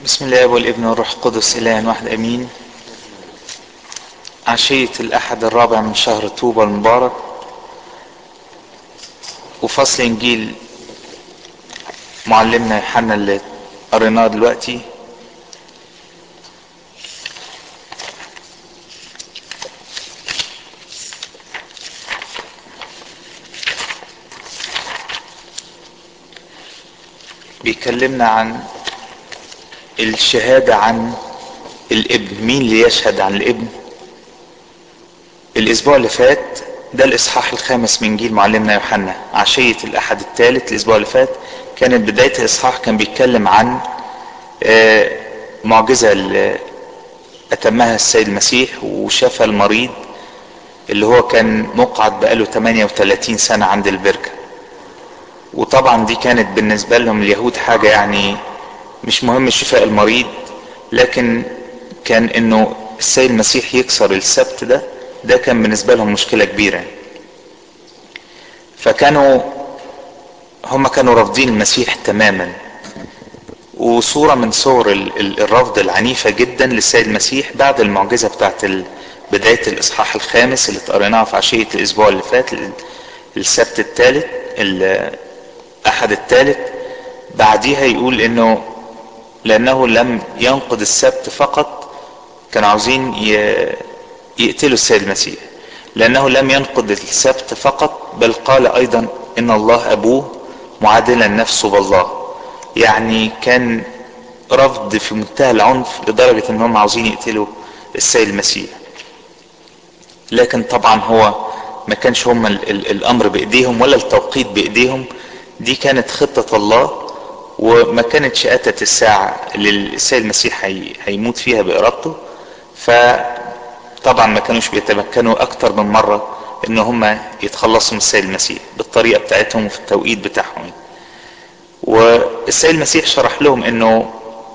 بسم الله والابن والروح القدس إله واحد أمين عشية الأحد الرابع من شهر طوبى المبارك وفصل إنجيل معلمنا يوحنا اللي قريناه دلوقتي بيكلمنا عن الشهادة عن الابن مين اللي يشهد عن الابن الاسبوع اللي فات ده الاصحاح الخامس من جيل معلمنا يوحنا عشية الاحد الثالث الاسبوع اللي فات كانت بداية الاصحاح كان بيتكلم عن معجزة اللي اتمها السيد المسيح وشفى المريض اللي هو كان مقعد بقاله 38 سنة عند البركة وطبعا دي كانت بالنسبة لهم اليهود حاجة يعني مش مهم شفاء المريض لكن كان انه السيد المسيح يكسر السبت ده ده كان بالنسبة لهم مشكلة كبيرة فكانوا هم كانوا رافضين المسيح تماما وصورة من صور الرفض العنيفة جدا للسيد المسيح بعد المعجزة بتاعت بداية الإصحاح الخامس اللي قريناها في عشية الأسبوع اللي فات السبت الثالث الأحد الثالث بعديها يقول إنه لأنه لم ينقض السبت فقط كانوا عاوزين يقتلوا السيد المسيح لأنه لم ينقض السبت فقط بل قال أيضا إن الله أبوه معادلا نفسه بالله يعني كان رفض في منتهى العنف لدرجة إنهم عاوزين يقتلوا السيد المسيح لكن طبعا هو ما كانش هم الأمر بإيديهم ولا التوقيت بإيديهم دي كانت خطة الله وما كانتش أتت الساعة اللي السيد المسيح هيموت فيها بإرادته فطبعا ما كانوش بيتمكنوا أكتر من مرة إن هم يتخلصوا من السيد المسيح بالطريقة بتاعتهم وفي التوقيت بتاعهم والسيد المسيح شرح لهم إنه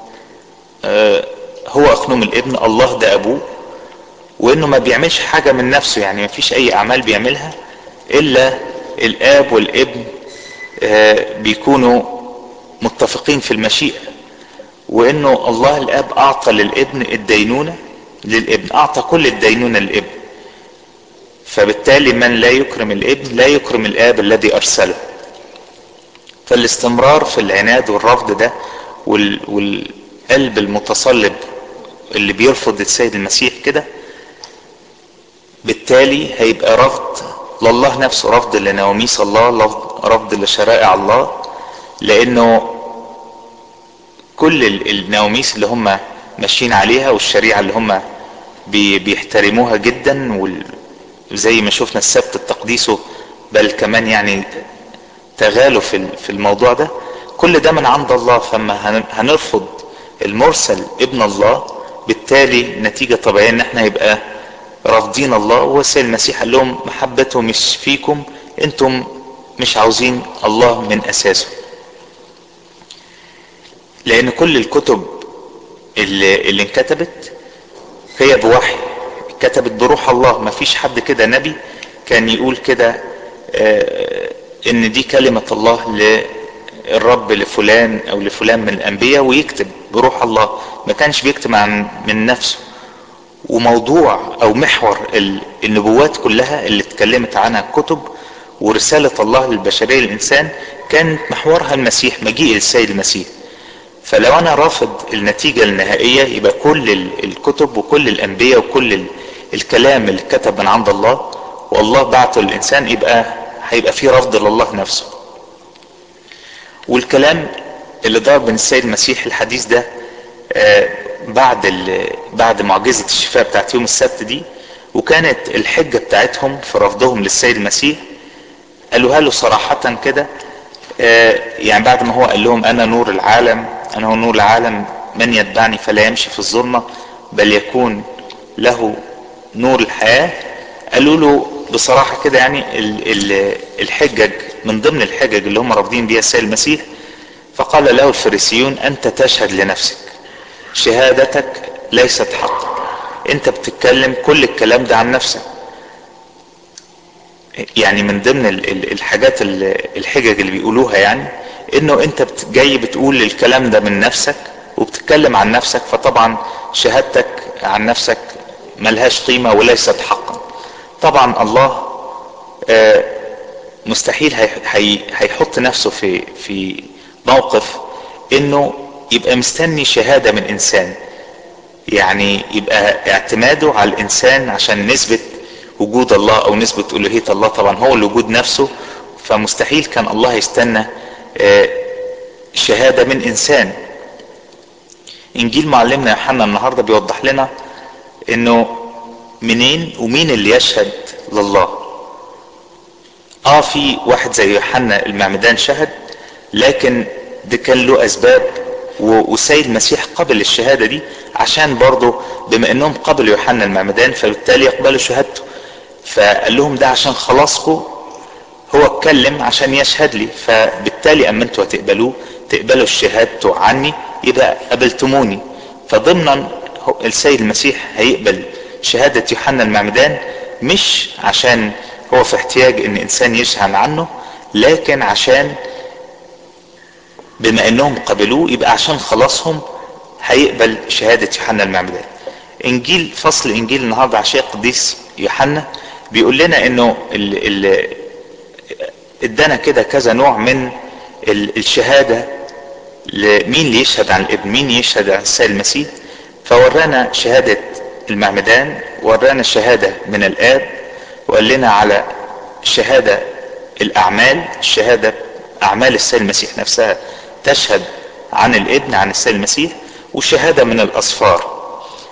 هو أخنوم الابن الله ده أبوه وإنه ما بيعملش حاجة من نفسه يعني ما فيش أي أعمال بيعملها إلا الآب والابن بيكونوا متفقين في المشيئة وانه الله الاب اعطى للابن الدينونة للابن اعطى كل الدينونة للابن فبالتالي من لا يكرم الابن لا يكرم الاب الذي ارسله فالاستمرار في العناد والرفض ده وال... والقلب المتصلب اللي بيرفض السيد المسيح كده بالتالي هيبقى رفض لله نفسه رفض لنواميس الله رفض لشرائع الله لانه كل النواميس اللي هم ماشيين عليها والشريعة اللي هم بيحترموها جدا وزي ما شفنا السبت التقديسه بل كمان يعني تغالوا في الموضوع ده كل ده من عند الله فما هنرفض المرسل ابن الله بالتالي نتيجة طبيعية ان احنا يبقى رافضين الله والسيد المسيح قال لهم محبته مش فيكم انتم مش عاوزين الله من اساسه لان كل الكتب اللي, اللي انكتبت هي بوحي كتبت بروح الله ما فيش حد كده نبي كان يقول كده اه ان دي كلمة الله للرب لفلان او لفلان من الانبياء ويكتب بروح الله ما كانش بيكتب عن من نفسه وموضوع او محور النبوات كلها اللي اتكلمت عنها الكتب ورسالة الله للبشرية الانسان كانت محورها المسيح مجيء السيد المسيح فلو انا رافض النتيجة النهائية يبقى كل الكتب وكل الانبياء وكل الكلام اللي كتب من عند الله والله بعته للانسان يبقى هيبقى فيه رفض لله نفسه والكلام اللي ضرب من السيد المسيح الحديث ده بعد بعد معجزة الشفاء بتاعت يوم السبت دي وكانت الحجة بتاعتهم في رفضهم للسيد المسيح قالوها له صراحة كده يعني بعد ما هو قال لهم انا نور العالم انا هو نور العالم من يتبعني فلا يمشي في الظلمة بل يكون له نور الحياة قالوا له بصراحة كده يعني الحجج من ضمن الحجج اللي هم رافضين بيها السيد المسيح فقال له الفريسيون انت تشهد لنفسك شهادتك ليست حق انت بتتكلم كل الكلام ده عن نفسك يعني من ضمن الحاجات الحجج اللي بيقولوها يعني انه انت جاي بتقول الكلام ده من نفسك وبتتكلم عن نفسك فطبعا شهادتك عن نفسك ملهاش قيمة وليست حقا طبعا الله مستحيل هيحط نفسه في في موقف انه يبقى مستني شهادة من انسان يعني يبقى اعتماده على الانسان عشان نثبت وجود الله او نثبت الوهية الله طبعا هو الوجود نفسه فمستحيل كان الله يستنى شهادة من انسان انجيل معلمنا يوحنا النهاردة بيوضح لنا انه منين ومين اللي يشهد لله اه في واحد زي يوحنا المعمدان شهد لكن ده كان له اسباب والسيد المسيح قبل الشهاده دي عشان برضه بما انهم قبلوا يوحنا المعمدان فبالتالي يقبلوا شهادته فقال لهم ده عشان خلاصكم هو اتكلم عشان يشهد لي فبالتالي اما انتوا هتقبلوه تقبلوا شهادته عني يبقى قبلتموني فضمنا السيد المسيح هيقبل شهادة يوحنا المعمدان مش عشان هو في احتياج ان انسان يشهد عنه لكن عشان بما انهم قبلوه يبقى عشان خلاصهم هيقبل شهادة يوحنا المعمدان انجيل فصل انجيل النهارده عشاء قديس يوحنا بيقول لنا انه ادانا كده كذا نوع من الشهادة لمين اللي يشهد عن الابن مين يشهد عن السيد المسيح فورانا شهادة المعمدان ورانا الشهادة من الاب وقال لنا على شهادة الاعمال الشهادة اعمال السيد المسيح نفسها تشهد عن الابن عن السيد المسيح وشهادة من الاسفار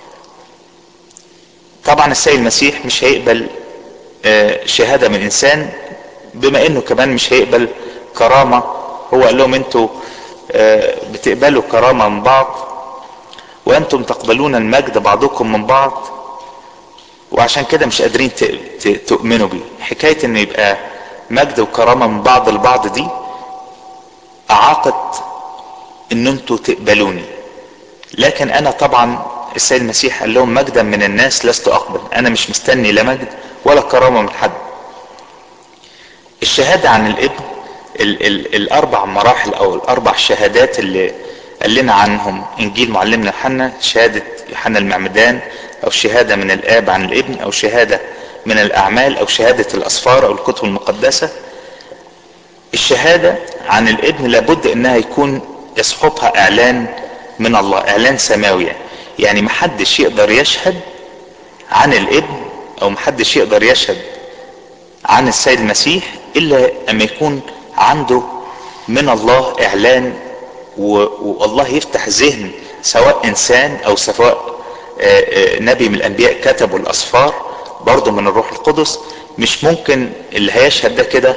طبعا السيد المسيح مش هيقبل شهادة من انسان بما انه كمان مش هيقبل كرامة هو قال لهم انتوا بتقبلوا كرامة من بعض وانتم تقبلون المجد بعضكم من بعض وعشان كده مش قادرين تؤمنوا بيه حكاية ان يبقى مجد وكرامة من بعض البعض دي اعاقت ان انتوا تقبلوني لكن انا طبعا السيد المسيح قال لهم مجدا من الناس لست اقبل انا مش مستني لا مجد ولا كرامة من حد الشهادة عن الابن ال ال الاربع مراحل او الاربع شهادات اللي قال لنا عنهم انجيل معلمنا يوحنا شهادة يوحنا المعمدان او شهادة من الاب عن الابن او شهادة من الاعمال او شهادة الاسفار او الكتب المقدسة الشهادة عن الابن لابد انها يكون يصحبها اعلان من الله اعلان سماوي يعني محدش يقدر يشهد عن الابن او محدش يقدر يشهد عن السيد المسيح الا اما يكون عنده من الله اعلان والله يفتح ذهن سواء انسان او سواء نبي من الانبياء كتبوا الاسفار برضه من الروح القدس مش ممكن اللي هيشهد ده كده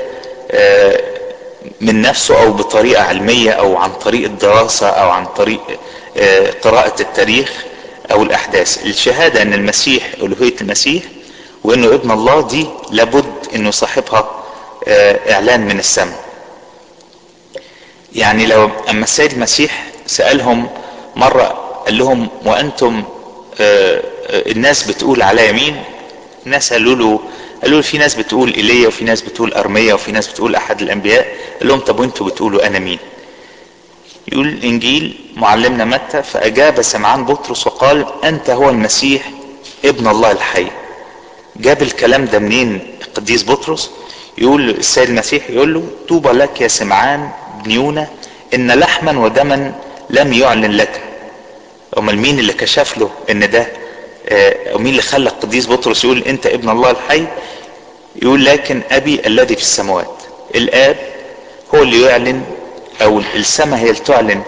من نفسه او بطريقة علمية او عن طريق الدراسة او عن طريق قراءة التاريخ او الاحداث الشهادة ان المسيح الوهية المسيح وانه ابن الله دي لابد انه صاحبها اعلان من السماء يعني لو اما السيد المسيح سألهم مرة قال لهم وانتم الناس بتقول على مين الناس قالوا له قالوا له في ناس بتقول ايليا وفي ناس بتقول ارميا وفي ناس بتقول احد الانبياء قال لهم طب وانتوا بتقولوا انا مين يقول الانجيل معلمنا متى فاجاب سمعان بطرس وقال انت هو المسيح ابن الله الحي جاب الكلام ده منين القديس بطرس يقول السيد المسيح يقول له طوبى لك يا سمعان بن يونا ان لحما ودما لم يعلن لك امال مين اللي كشف له ان ده او مين اللي خلى القديس بطرس يقول انت ابن الله الحي يقول لكن ابي الذي في السماوات الاب هو اللي يعلن او السماء هي اللي تعلن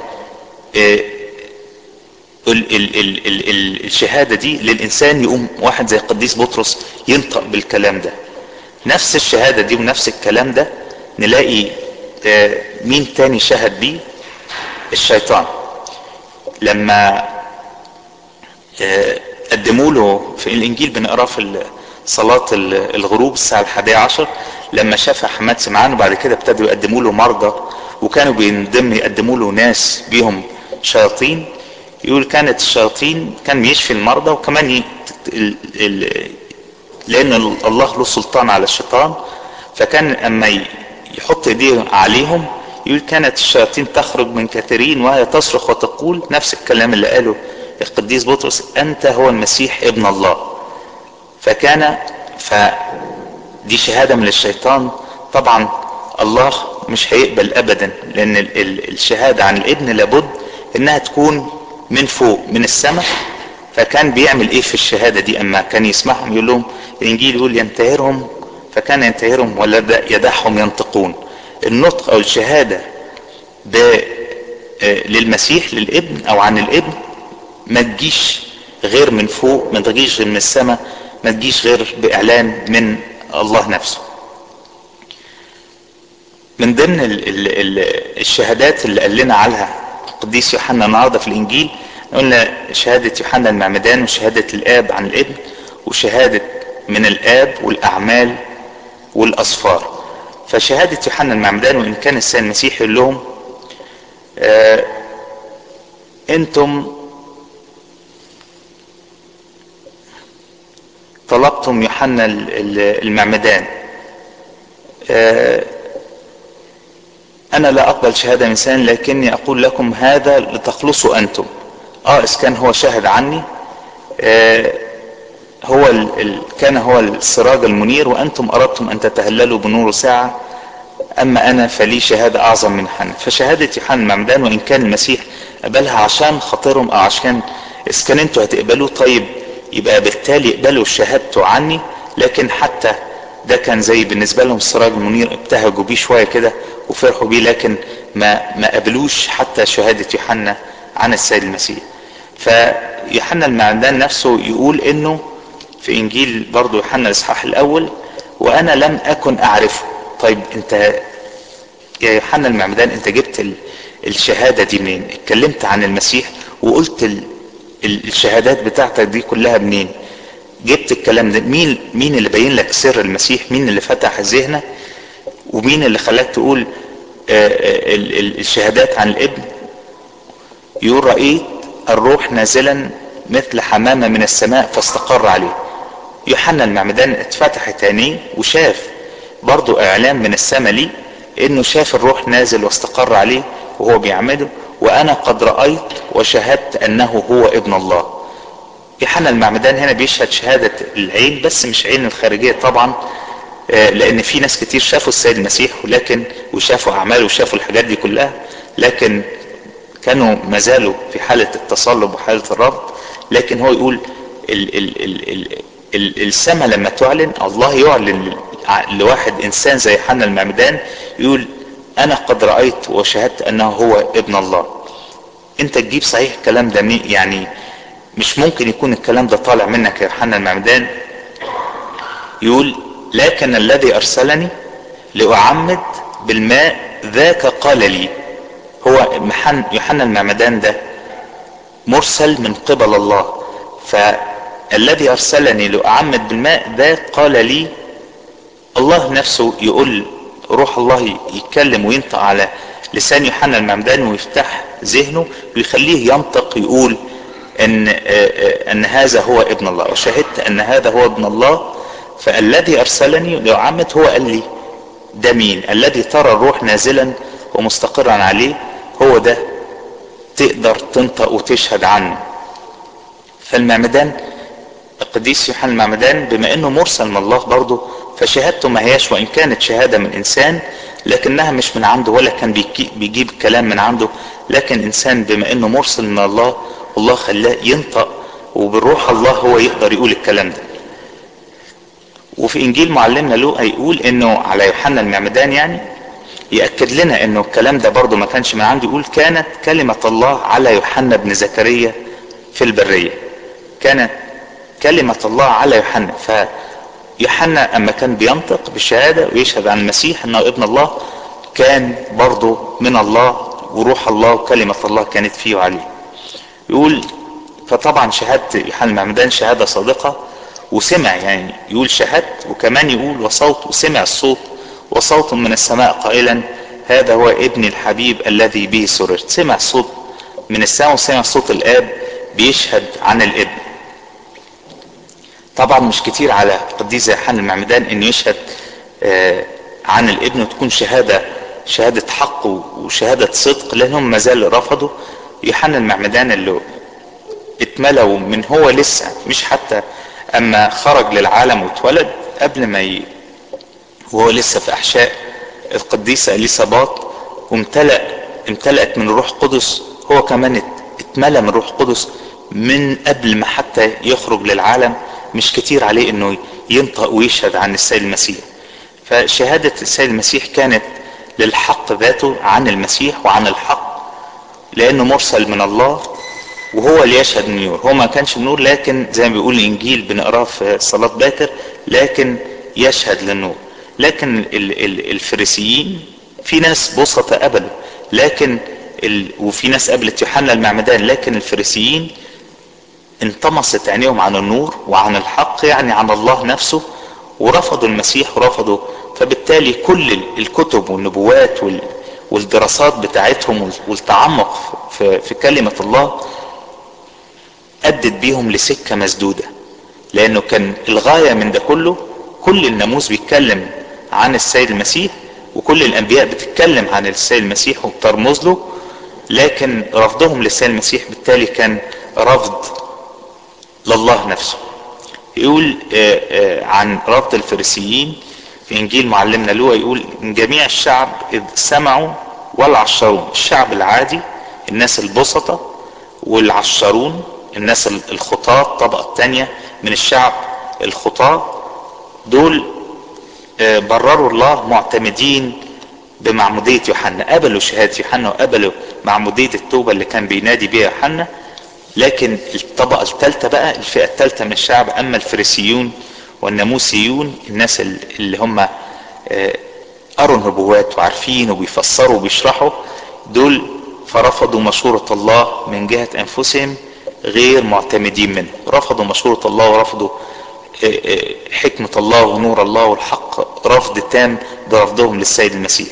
ال ال ال ال ال الشهادة دي للإنسان يقوم واحد زي القديس بطرس ينطق بالكلام ده نفس الشهادة دي ونفس الكلام ده نلاقي مين تاني شهد بيه الشيطان لما قدموا له في الانجيل بنقراه في صلاة الغروب الساعة الحادية عشر لما شاف حماد سمعان وبعد كده ابتدوا يقدموا له مرضى وكانوا من ضمن يقدموا له ناس بيهم شياطين يقول كانت الشياطين كان بيشفي المرضى وكمان ي... ال... ال... لان الله له سلطان على الشيطان فكان اما يحط ايديه عليهم يقول كانت الشياطين تخرج من كثيرين وهي تصرخ وتقول نفس الكلام اللي قاله القديس بطرس انت هو المسيح ابن الله فكان فدي شهادة من الشيطان طبعا الله مش هيقبل ابدا لان ال- ال- الشهادة عن الابن لابد انها تكون من فوق من السماء فكان بيعمل ايه في الشهادة دي اما كان يسمعهم يقول لهم الانجيل يقول ينتهرهم فكان ينتهرهم ولا يدعهم ينطقون النطق او الشهادة ب آه، للمسيح للابن او عن الابن ما تجيش غير من فوق ما تجيش غير من السماء ما تجيش غير باعلان من الله نفسه من ضمن ال ال ال الشهادات اللي قال لنا عليها القديس يوحنا النهارده في الانجيل قلنا شهاده يوحنا المعمدان وشهاده الاب عن الابن وشهاده من الاب والاعمال والاصفار فشهاده يوحنا المعمدان وان كان السيد المسيح يقول لهم آه انتم طلبتم يوحنا ال- ال- المعمدان آه انا لا اقبل شهادة من انسان لكني اقول لكم هذا لتخلصوا انتم اه اذ كان هو شاهد عني آه هو ال ال كان هو السراج المنير وانتم اردتم ان تتهللوا بنور ساعة اما انا فلي شهادة اعظم من حنا فشهادة يوحنا المعمدان وان كان المسيح قبلها عشان خاطرهم او عشان اذا كان انتوا هتقبلوه طيب يبقى بالتالي اقبلوا شهادته عني لكن حتى ده كان زي بالنسبة لهم السراج المنير ابتهجوا بيه شوية كده وفرحوا بيه لكن ما ما قبلوش حتى شهادة يوحنا عن السيد المسيح فيوحنا المعمدان نفسه يقول انه في انجيل برضو يوحنا الاصحاح الاول وانا لم اكن اعرفه طيب انت يا يوحنا المعمدان انت جبت ال- الشهادة دي منين اتكلمت عن المسيح وقلت ال- ال- الشهادات بتاعتك دي كلها منين جبت الكلام ده مين مين اللي بين لك سر المسيح مين اللي فتح ذهنك ومين اللي خلاك تقول آه، آه، ال- ال- الشهادات عن الابن يقول رأيت الروح نازلا مثل حمامة من السماء فاستقر عليه يوحنا المعمدان اتفتحت عينيه وشاف برضو اعلان من السماء ليه انه شاف الروح نازل واستقر عليه وهو بيعمله وانا قد رأيت وشهدت انه هو ابن الله يوحنا المعمدان هنا بيشهد شهادة العين بس مش عين الخارجية طبعا آه، لان في ناس كتير شافوا السيد المسيح ولكن وشافوا اعماله وشافوا الحاجات دي كلها لكن كانوا ما زالوا في حالة التصلب وحالة الرفض لكن هو يقول ال ال ال ال ال السماء لما تعلن الله يعلن ع- لواحد انسان زي حنا المعمدان يقول انا قد رأيت وشهدت انه هو ابن الله انت تجيب صحيح الكلام ده منين؟ يعني مش ممكن يكون الكلام ده طالع منك يا يوحنا المعمدان يقول لكن الذي ارسلني لاعمد بالماء ذاك قال لي هو محن يوحنا المعمدان ده مرسل من قبل الله فالذي ارسلني لاعمد بالماء ده قال لي الله نفسه يقول روح الله يتكلم وينطق على لسان يوحنا المعمدان ويفتح ذهنه ويخليه ينطق يقول ان آه، آه، ان هذا هو ابن الله وشهدت ان هذا هو ابن الله فالذي ارسلني ليعمد هو قال لي ده مين الذي ترى الروح نازلا ومستقرا عليه هو ده تقدر تنطق وتشهد عنه فالمعمدان القديس يوحنا المعمدان بما انه مرسل من الله برضه فشهادته ما هياش وان كانت شهادة من انسان لكنها مش من عنده ولا كان بيجي- بيجيب كلام من عنده لكن انسان بما انه مرسل من الله والله خلاه ينطق وبروح الله هو يقدر يقول الكلام ده وفي انجيل معلمنا له هيقول انه على يوحنا المعمدان يعني يأكد لنا انه الكلام ده برضه ما كانش من عنده يقول كانت كلمة الله على يوحنا بن زكريا في البرية كانت كلمة الله على يوحنا فيوحنا اما كان بينطق بالشهادة ويشهد عن المسيح انه ابن الله كان برضه من الله وروح الله وكلمة الله كانت فيه وعليه يقول فطبعا شهادة يوحنا المعمدان شهادة صادقة وسمع يعني يقول شهدت وكمان يقول وصوت وسمع الصوت وصوت من السماء قائلا هذا هو ابني الحبيب الذي به سررت سمع صوت من السماء وسمع صوت الاب بيشهد عن الابن طبعا مش كتير على قديس يوحنا المعمدان انه يشهد آه، عن الابن وتكون شهادة شهادة حق وشهادة صدق لانهم ما زال رفضوا يوحنا المعمدان اللي اتملوا من هو لسه مش حتى اما خرج للعالم واتولد قبل ما ي... وهو لسه في احشاء القديسة اليصابات وامتلأ امتلأت من روح قدس هو كمان اتملى من روح قدس من قبل ما حتى يخرج للعالم مش كتير عليه انه ينطق ويشهد عن السيد المسيح فشهادة السيد المسيح كانت للحق ذاته عن المسيح وعن الحق لانه مرسل من الله وهو اللي يشهد النور هو ما كانش النور لكن زي ما بيقول الانجيل بنقراه في صلاة باكر لكن يشهد للنور لكن الفريسيين في ناس بسطة قبلوا لكن ال... وفي ناس قبلت يوحنا المعمدان لكن الفريسيين انطمست عينيهم عن النور وعن الحق يعني عن الله نفسه ورفضوا المسيح ورفضوا فبالتالي كل الكتب والنبوات وال... والدراسات بتاعتهم والتعمق في, في كلمة الله أدت بيهم لسكة مسدودة لأنه كان الغاية من ده كله كل الناموس بيتكلم عن السيد المسيح وكل الأنبياء بتتكلم عن السيد المسيح وبترمز له لكن رفضهم للسيد المسيح بالتالي كان رفض لله نفسه يقول عن رفض الفريسيين في انجيل معلمنا لوقا يقول ان جميع الشعب اذ سمعوا والعشرون الشعب العادي الناس البسطة والعشرون الناس الخطاة الطبقة الثانية من الشعب الخطاة دول برروا الله معتمدين بمعمودية يوحنا قبلوا شهادة يوحنا وقبلوا معمودية التوبة اللي كان بينادي بيها يوحنا لكن الطبقة الثالثة بقى الفئة الثالثة من الشعب أما الفريسيون والناموسيون الناس اللي هم قروا النبوات وعارفين وبيفسروا وبيشرحوا دول فرفضوا مشورة الله من جهة أنفسهم غير معتمدين منه رفضوا مشورة الله ورفضوا حكمة الله ونور الله والحق رفض تام برفضهم للسيد المسيح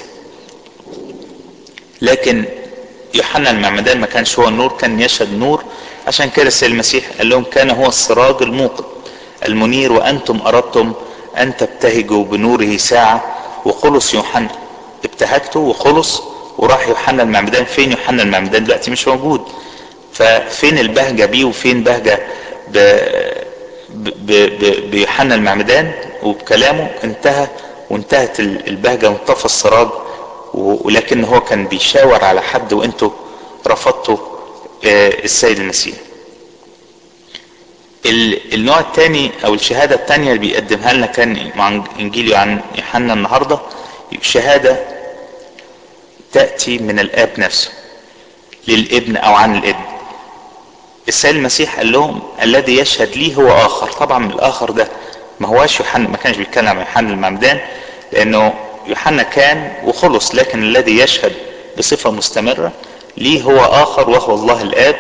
لكن يوحنا المعمدان ما كانش هو النور كان يشهد نور عشان كده السيد المسيح قال لهم كان هو السراج الموقد المنير وانتم اردتم ان تبتهجوا بنوره ساعة وخلص يوحنا ابتهجتوا وخلص وراح يوحنا المعمدان فين يوحنا المعمدان دلوقتي مش موجود ففين البهجة بيه وفين بهجة ب... بيوحنا المعمدان وبكلامه انتهى وانتهت البهجة وانطفى السراج ولكن هو كان بيشاور على حد وانتوا رفضتوا السيد المسيح النوع الثاني او الشهادة الثانية اللي بيقدمها لنا كان مع انجيل عن يوحنا النهاردة شهادة تأتي من الاب نفسه للابن او عن الابن السيد المسيح قال لهم الذي يشهد لي هو اخر طبعا الاخر ده ما هواش يوحنا ما كانش بيتكلم عن يوحنا المعمدان لانه يوحنا كان وخلص لكن الذي يشهد بصفة مستمرة لي هو اخر وهو الله الاب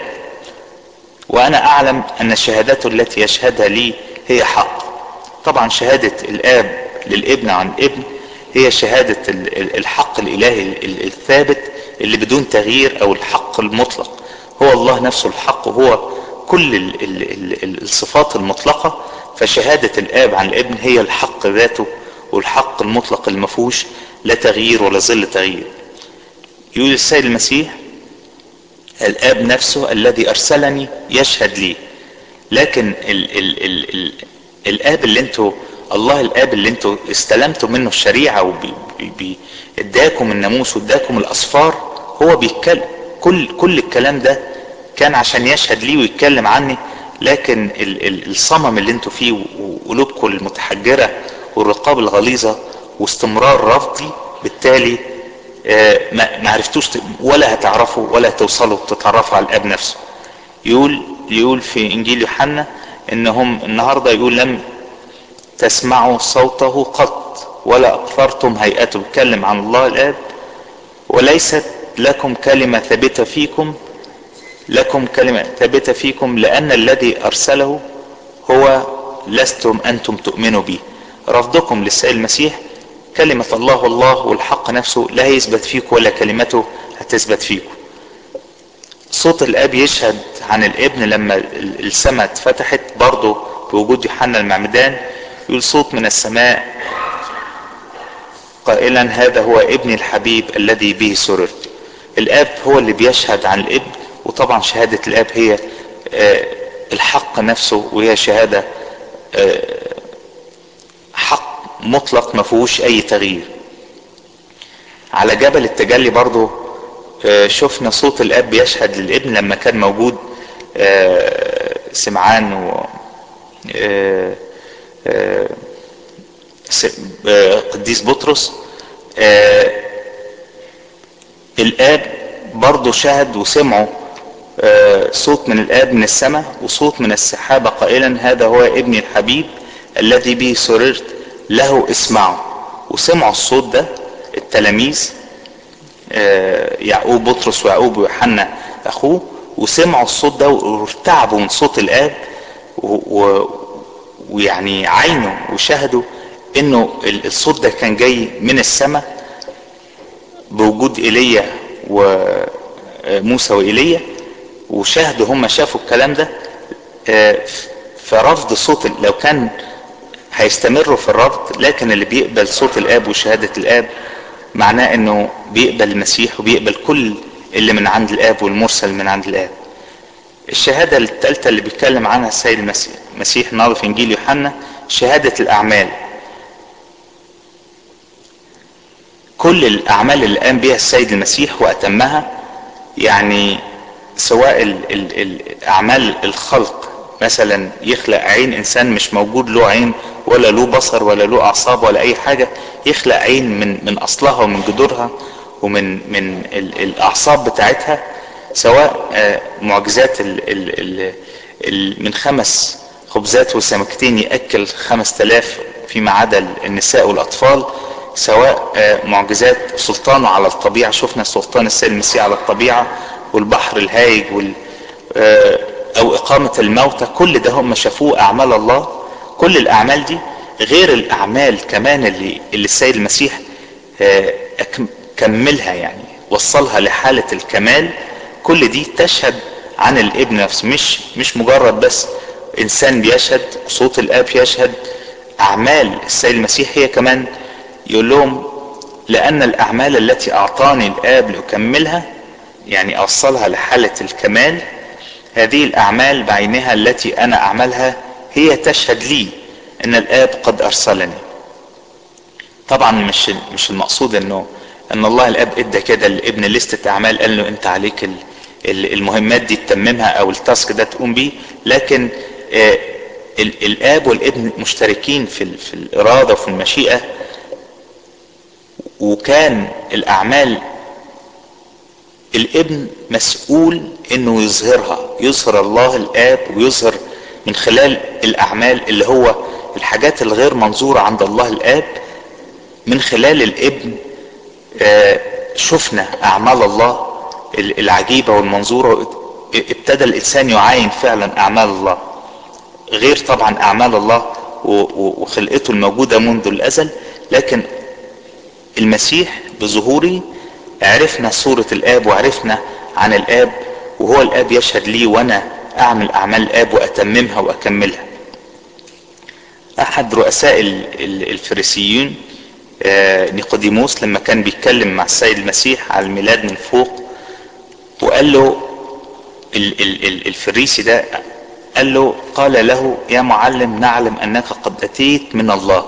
وانا اعلم ان الشهادات التي يشهدها لي هي حق طبعا شهادة الاب للابن عن الابن هي شهادة الحق الالهي الثابت اللي بدون تغيير او الحق المطلق هو الله نفسه الحق وهو كل ال ال ال الصفات المطلقة فشهادة الاب عن الابن هي الحق ذاته والحق المطلق المفوش لا تغيير ولا ظل تغيير يقول السيد المسيح الاب نفسه الذي ارسلني يشهد لي لكن ال ال ال ال الاب اللي انتوا الله الاب اللي انتوا استلمتوا منه الشريعة واداكم الناموس واداكم الاصفار هو بيتكلم كل كل الكلام ده كان عشان يشهد لي ويتكلم عني لكن ال ال الصمم اللي انتوا فيه وقلوبكم المتحجرة والرقاب الغليظة واستمرار رفضي بالتالي ما عرفتوش ولا هتعرفوا ولا هتوصلوا تتعرفوا على الاب نفسه يقول يقول في انجيل يوحنا انهم النهارده يقول لم تسمعوا صوته قط ولا اكثرتم هيئته بيتكلم عن الله الاب وليست لكم كلمة ثابتة فيكم لكم كلمة ثابتة فيكم لأن الذي أرسله هو لستم أنتم تؤمنوا به رفضكم للسيد المسيح كلمة الله والله والحق نفسه لا يثبت فيكم ولا كلمته هتثبت فيكم صوت الاب يشهد عن الابن لما السماء اتفتحت برضه بوجود يوحنا المعمدان يقول صوت من السماء قائلا هذا هو ابني الحبيب الذي به سررت الاب هو اللي بيشهد عن الابن وطبعا شهادة الاب هي الحق نفسه وهي شهادة حق مطلق ما فيهوش اي تغيير على جبل التجلي برضو شفنا صوت الاب بيشهد للابن لما كان موجود سمعان و قديس بطرس الاب برضو شهد وسمعوا صوت من الاب من السماء وصوت من السحابة قائلا هذا هو ابني الحبيب الذي به سررت له اسمعوا وسمعوا الصوت ده التلاميذ يعقوب بطرس ويعقوب ويوحنا اخوه وسمعوا الصوت ده وارتعبوا من صوت الاب ويعني عينوا وشهدوا انه الصوت ده كان جاي من السماء بوجود ايليا وموسى وايليا وشاهدوا هم شافوا الكلام ده فرفض صوت لو كان هيستمروا في الرفض لكن اللي بيقبل صوت الاب وشهادة الاب معناه انه بيقبل المسيح وبيقبل كل اللي من عند الاب والمرسل من عند الاب الشهادة الثالثة اللي بيتكلم عنها السيد المسيح المسيح النهارده في انجيل يوحنا شهادة الاعمال كل الاعمال اللي قام بها السيد المسيح واتمها يعني سواء ال ال الاعمال الخلق مثلا يخلق عين انسان مش موجود له عين ولا له بصر ولا له اعصاب ولا اي حاجة يخلق عين من من اصلها ومن جذورها ومن من ال الاعصاب بتاعتها سواء معجزات ال ال ال ال من خمس خبزات وسمكتين يأكل خمس تلاف فيما عدا النساء والأطفال سواء معجزات سلطانه على الطبيعة شفنا سلطان السيد المسيح على الطبيعة والبحر الهايج وال أو إقامة الموتى كل ده هم شافوه أعمال الله كل الأعمال دي غير الأعمال كمان اللي, اللي السيد المسيح كملها يعني وصلها لحالة الكمال كل دي تشهد عن الابن نفسه مش مش مجرد بس انسان بيشهد صوت الاب يشهد اعمال السيد المسيح هي كمان يقول لهم لان الاعمال التي اعطاني الاب لاكملها يعني اوصلها لحالة الكمال هذه الاعمال بعينها التي انا اعملها هي تشهد لي ان الاب قد ارسلني طبعا مش مش المقصود انه ان الله الاب ادى كده لابن لستة اعمال قال له انت عليك المهمات دي تتممها او التاسك ده تقوم بيه لكن الاب والابن مشتركين في في الاراده وفي المشيئه وكان الاعمال الابن مسؤول انه يظهرها يظهر الله الاب ويظهر من خلال الاعمال اللي هو الحاجات الغير منظوره عند الله الاب من خلال الابن شفنا اعمال الله العجيبة والمنظورة ابتدى الانسان يعاين فعلا اعمال الله غير طبعا اعمال الله وخلقته الموجودة منذ الازل لكن المسيح بظهوره عرفنا صورة الاب وعرفنا عن الاب وهو الاب يشهد لي وانا اعمل اعمال الاب واتممها واكملها احد رؤساء الفريسيين نيقوديموس لما كان بيتكلم مع السيد المسيح على الميلاد من فوق وقال له ال ال ال الفريسي ده قال له قال له يا معلم نعلم انك قد اتيت من الله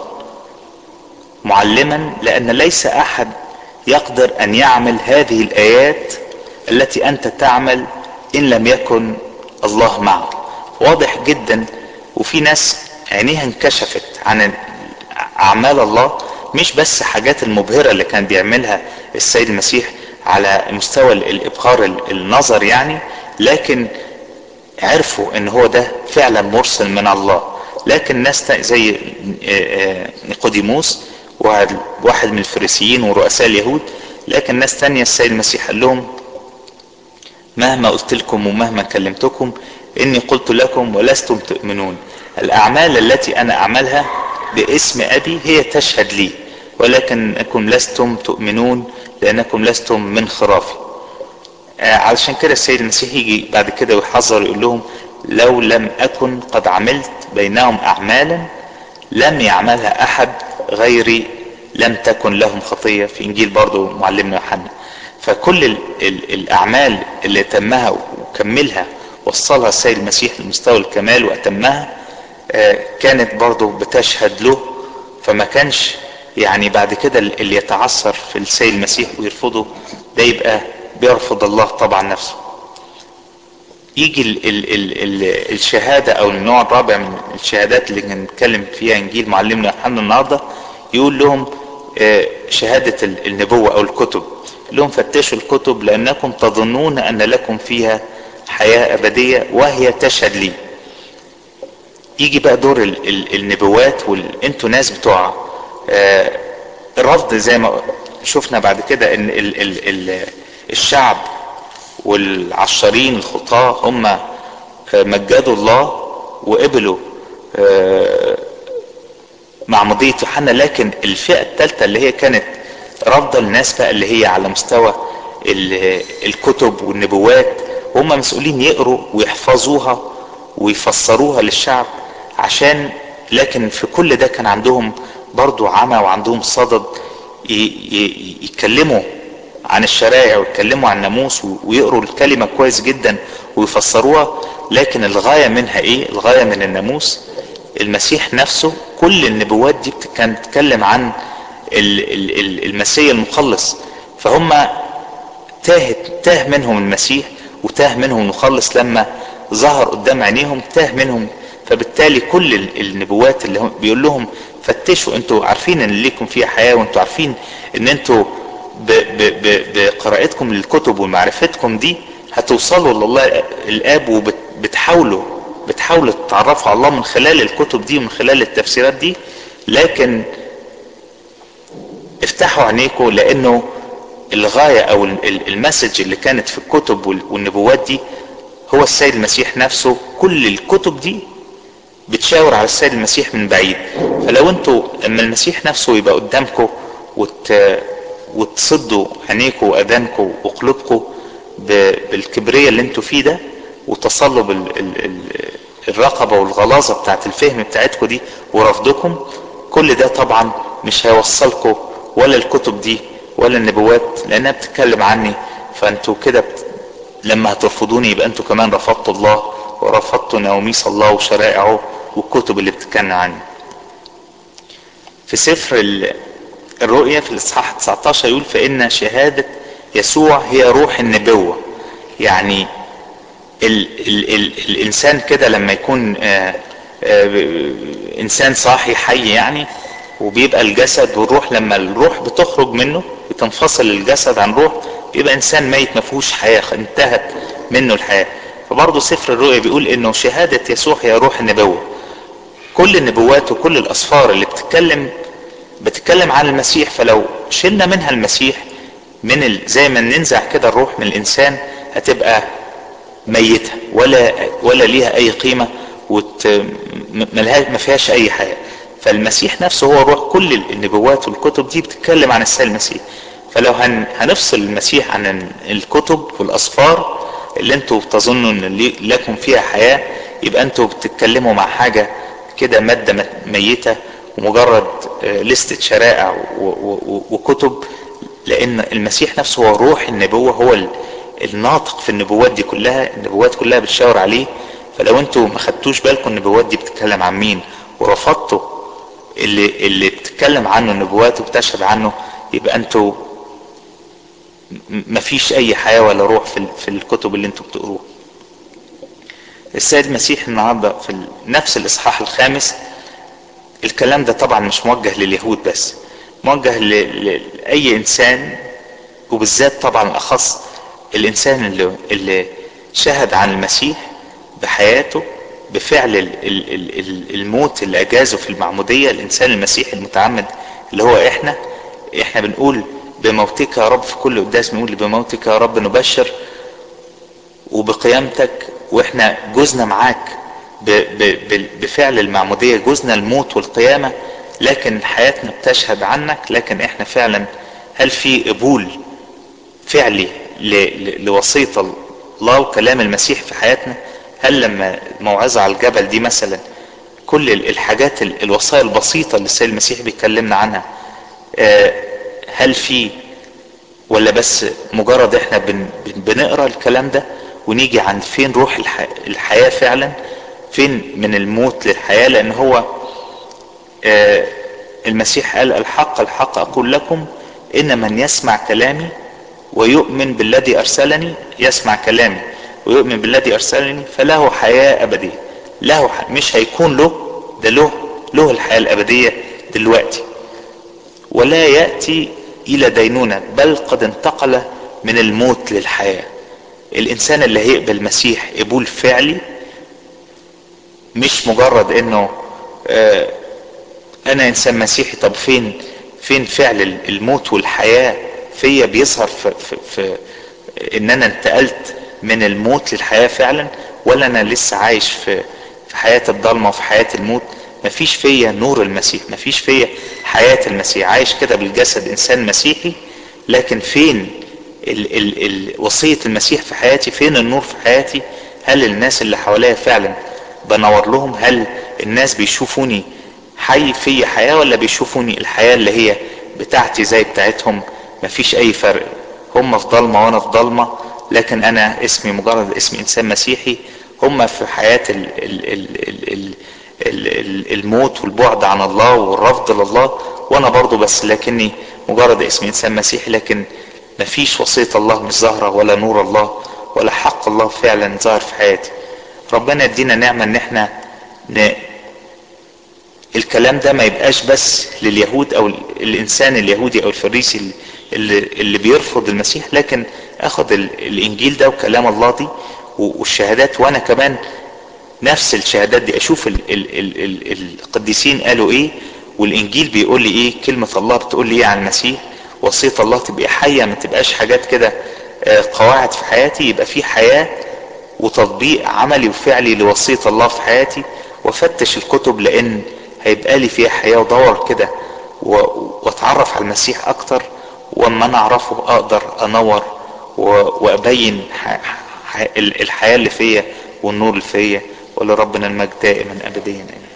معلما لان ليس احد يقدر ان يعمل هذه الايات التي انت تعمل ان لم يكن الله معه واضح جدا وفي ناس عينيها انكشفت عن اعمال الله مش بس حاجات المبهرة اللي كان بيعملها السيد المسيح على مستوى الابهار النظر يعني لكن عرفوا ان هو ده فعلا مرسل من الله لكن ناس زي نيقوديموس واحد من الفريسيين ورؤساء اليهود لكن ناس تانية السيد المسيح قال لهم مهما قلت لكم ومهما كلمتكم اني قلت لكم ولستم تؤمنون الاعمال التي انا اعملها باسم ابي هي تشهد لي ولكنكم لستم تؤمنون لانكم لستم من خرافي آه علشان كده السيد المسيح يجي بعد كده ويحذر يقول لهم لو لم اكن قد عملت بينهم اعمالا لم يعملها احد غيري لم تكن لهم خطية في انجيل برضو معلمنا يوحنا فكل ال ال الاعمال اللي تمها وكملها وصلها السيد المسيح لمستوى الكمال واتمها كانت برضو بتشهد له فما كانش يعني بعد كده اللي يتعثر في السيد المسيح ويرفضه ده يبقى بيرفض الله طبعا نفسه يجي ال ال ال ال الشهادة او النوع الرابع من الشهادات اللي هنتكلم فيها انجيل معلمنا يوحنا النهاردة يقول لهم شهادة النبوة او الكتب لهم فتشوا الكتب لانكم تظنون ان لكم فيها حياة ابدية وهي تشهد لي يجي بقى دور ال ال النبوات وانتوا ناس بتوع الرفض زي ما شفنا بعد كده ان ال ال ال الشعب والعشارين الخطاة هم مجدوا الله وقبلوا معمودية يوحنا لكن الفئة الثالثة اللي هي كانت رافضة الناس بقى اللي هي على مستوى الكتب والنبوات هم مسؤولين يقروا ويحفظوها ويفسروها للشعب عشان لكن في كل ده كان عندهم برضو عمى وعندهم صدد يتكلموا عن الشرائع ويتكلموا عن الناموس ويقروا الكلمة كويس جدا ويفسروها لكن الغاية منها ايه الغاية من الناموس المسيح نفسه كل النبوات دي كانت تتكلم عن المسيح المخلص فهم تاه تاه منهم المسيح وتاه منهم المخلص لما ظهر قدام عينيهم تاه منهم فبالتالي كل النبوات اللي هم بيقول لهم فتشوا انتوا عارفين ان ليكم فيها حياه وانتوا عارفين ان انتوا بقراءتكم للكتب ومعرفتكم دي هتوصلوا لله الاب وبتحاولوا بتحاولوا تتعرفوا على الله من خلال الكتب دي ومن خلال التفسيرات دي لكن افتحوا عينيكم لانه الغايه او المسج اللي كانت في الكتب والنبوات دي هو السيد المسيح نفسه كل الكتب دي بتشاور على السيد المسيح من بعيد فلو انتوا اما المسيح نفسه يبقى قدامكم وت... وتصدوا عينيكم واذانكم وقلوبكم ب... بالكبرية اللي انتوا فيه ده وتصلوا بال... ال... ال... الرقبة والغلاظة بتاعت الفهم بتاعتكم دي ورفضكم كل ده طبعا مش هيوصلكم ولا الكتب دي ولا النبوات لانها بتتكلم عني فانتوا كده بت... لما هترفضوني يبقى انتوا كمان رفضتوا الله ورفضتوا نواميس الله وشرائعه والكتب اللي بتتكلم عنه في سفر الرؤيا في الاصحاح 19 يقول فان شهادة يسوع هي روح النبوة يعني ال ال ال الانسان كده لما يكون آآ آآ انسان صاحي حي يعني وبيبقى الجسد والروح لما الروح بتخرج منه بتنفصل الجسد عن روح بيبقى انسان ميت ما فيهوش حياه انتهت منه الحياه فبرضه سفر الرؤيا بيقول انه شهاده يسوع هي روح النبوه كل النبوات وكل الاسفار اللي بتتكلم بتتكلم عن المسيح فلو شلنا منها المسيح من ال... زي ما ننزع كده الروح من الانسان هتبقى ميتة ولا ولا ليها اي قيمة وت... ملها... ما فيهاش اي حياة فالمسيح نفسه هو روح كل النبوات والكتب دي بتتكلم عن السيد المسيح فلو هن... هنفصل المسيح عن الكتب والاسفار اللي انتوا بتظنوا ان لكم فيها حياة يبقى انتوا بتتكلموا مع حاجة كده مادة ميتة ومجرد لستة شرائع وكتب لان المسيح نفسه هو روح النبوة هو الناطق في النبوات دي كلها النبوات كلها بتشاور عليه فلو انتوا ما خدتوش بالكم النبوات دي بتتكلم عن مين ورفضتوا اللي اللي بتتكلم عنه النبوات وبتشهد عنه يبقى انتوا مفيش اي حياة ولا روح في, في الكتب اللي انتوا بتقروها السيد المسيح النهاردة في نفس الاصحاح الخامس الكلام ده طبعا مش موجه لليهود بس موجه لأي إنسان وبالذات طبعا الأخص الإنسان اللي, اللي شهد عن المسيح بحياته بفعل الموت اللي أجازه في المعمودية الإنسان المسيحي المتعمد اللي هو إحنا إحنا بنقول بموتك يا رب في كل قداس بنقول بموتك يا رب نبشر وبقيامتك وإحنا جزنا معاك بفعل المعمودية جزنا الموت والقيامة لكن حياتنا بتشهد عنك لكن احنا فعلا هل في قبول فعلي لوصية الله وكلام المسيح في حياتنا هل لما موعظة على الجبل دي مثلا كل الحاجات الوصايا البسيطة اللي السيد المسيح بيتكلمنا عنها آه هل في ولا بس مجرد احنا بن بنقرا الكلام ده ونيجي عند فين روح الح... الحياة فعلا فين من الموت للحياة لان هو آه المسيح قال الحق الحق اقول لكم ان من يسمع كلامي ويؤمن بالذي ارسلني يسمع كلامي ويؤمن بالذي ارسلني فله حياة ابدية له ح... مش هيكون له ده له له الحياة الابدية دلوقتي ولا يأتي الى دينونة بل قد انتقل من الموت للحياة الانسان اللي هيقبل المسيح قبول فعلي مش مجرد انه آه انا انسان مسيحي طب فين فين فعل الموت والحياة فيا بيظهر في, في, في ان انا انتقلت من الموت للحياة فعلا ولا انا لسه عايش في في حياة الضلمة وفي حياة الموت مفيش فيا نور المسيح مفيش فيا حياة المسيح عايش كده بالجسد انسان مسيحي لكن فين ال ال ال وصية المسيح في حياتي فين النور في حياتي هل الناس اللي حواليا فعلا بنور لهم هل الناس بيشوفوني حي في حياة ولا بيشوفوني الحياة اللي هي بتاعتي زي بتاعتهم مفيش اي فرق هم في ضلمة وانا في ضلمة لكن انا اسمي مجرد اسم انسان مسيحي هم في حياة ال ال ال ال ال ال الموت والبعد عن الله والرفض لله وانا برضو بس لكني مجرد اسم انسان مسيحي لكن مفيش وصية الله مش ظاهرة ولا نور الله ولا حق الله فعلا ظاهر في حياتي ربنا يدينا نعمة ان احنا ن... الكلام ده ما يبقاش بس لليهود او الانسان اليهودي او الفريسي اللي, اللي بيرفض المسيح لكن اخد الانجيل ده وكلام الله دي والشهادات وانا كمان نفس الشهادات دي اشوف ال ال ال ال القديسين قالوا ايه والانجيل بيقول لي ايه كلمة الله بتقول لي ايه عن المسيح وصية الله تبقى حية ما تبقاش حاجات كده قواعد في حياتي يبقى في حياة وتطبيق عملي وفعلي لوصية الله في حياتي وافتش الكتب لان هيبقى لي فيها حياة ودور كده واتعرف على المسيح اكتر واما انا اعرفه اقدر انور وابين الحياة اللي فيا والنور اللي فيا ولربنا المجد دائما ابديا امين